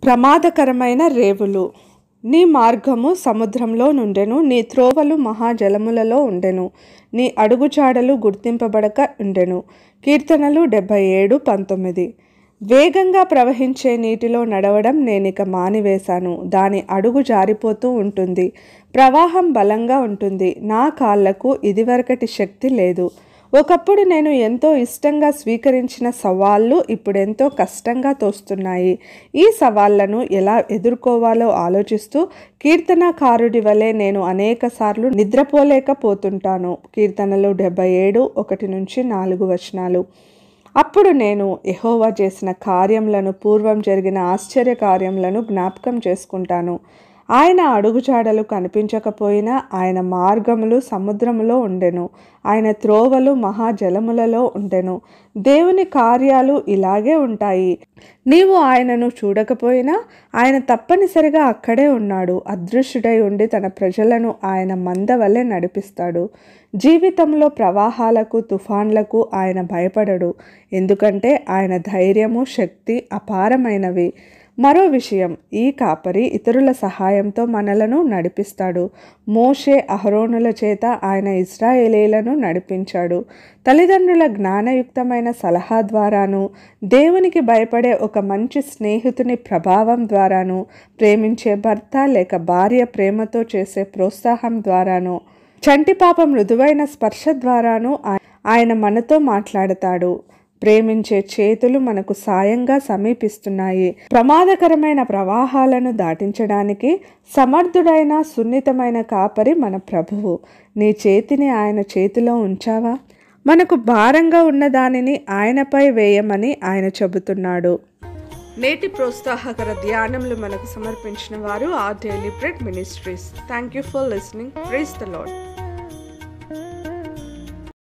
ప్రమాదకరమైన రేవులు నీ మార్గము సముద్రంలో నుండెను నీ త్రోవలు మహాజలములలో ఉండెను నీ అడుగుజాడలు గుర్తింపబడక ఉండెను కీర్తనలు డెబ్భై ఏడు పంతొమ్మిది వేగంగా ప్రవహించే నీటిలో నడవడం నేనిక మానివేశాను దాని అడుగు జారిపోతూ ఉంటుంది ప్రవాహం బలంగా ఉంటుంది నా కాళ్లకు ఇదివరకటి శక్తి లేదు ఒకప్పుడు నేను ఎంతో ఇష్టంగా స్వీకరించిన సవాళ్ళు ఇప్పుడెంతో కష్టంగా తోస్తున్నాయి ఈ సవాళ్లను ఎలా ఎదుర్కోవాలో ఆలోచిస్తూ కీర్తనకారుడి వలె నేను అనేకసార్లు నిద్రపోలేకపోతుంటాను కీర్తనలు డెబ్బై ఏడు ఒకటి నుంచి నాలుగు వచనాలు అప్పుడు నేను ఎహోవా చేసిన కార్యములను పూర్వం జరిగిన ఆశ్చర్య కార్యములను జ్ఞాపకం చేసుకుంటాను ఆయన అడుగుజాడలు కనిపించకపోయినా ఆయన మార్గములు సముద్రములో ఉండెను ఆయన త్రోవలు మహాజలములలో ఉండెను దేవుని కార్యాలు ఇలాగే ఉంటాయి నీవు ఆయనను చూడకపోయినా ఆయన తప్పనిసరిగా అక్కడే ఉన్నాడు అదృశ్యుడై ఉండి తన ప్రజలను ఆయన మంద వలె నడిపిస్తాడు జీవితంలో ప్రవాహాలకు తుఫాన్లకు ఆయన భయపడడు ఎందుకంటే ఆయన ధైర్యము శక్తి అపారమైనవి మరో విషయం ఈ కాపరి ఇతరుల సహాయంతో మనలను నడిపిస్తాడు మోషే అహరోనుల చేత ఆయన ఇస్రాయేలీలను నడిపించాడు తల్లిదండ్రుల జ్ఞానయుక్తమైన సలహా ద్వారాను దేవునికి భయపడే ఒక మంచి స్నేహితుని ప్రభావం ద్వారాను ప్రేమించే భర్త లేక భార్య ప్రేమతో చేసే ప్రోత్సాహం ద్వారాను చంటి పాప మృదువైన స్పర్శ ద్వారాను ఆయన మనతో మాట్లాడతాడు ప్రేమించే చేతులు మనకు సాయంగా సమీపిస్తున్నాయి ప్రమాదకరమైన ప్రవాహాలను దాటించడానికి సమర్థుడైన సున్నితమైన కాపరి మన ప్రభువు నీ చేతిని ఆయన చేతిలో ఉంచావా మనకు భారంగా ఉన్న దానిని ఆయనపై వేయమని ఆయన చెబుతున్నాడు నేటి ప్రోత్సాహకర ధ్యానములు మనకు సమర్పించిన వారు ఆ daily bread ministries thank you for listening praise the lord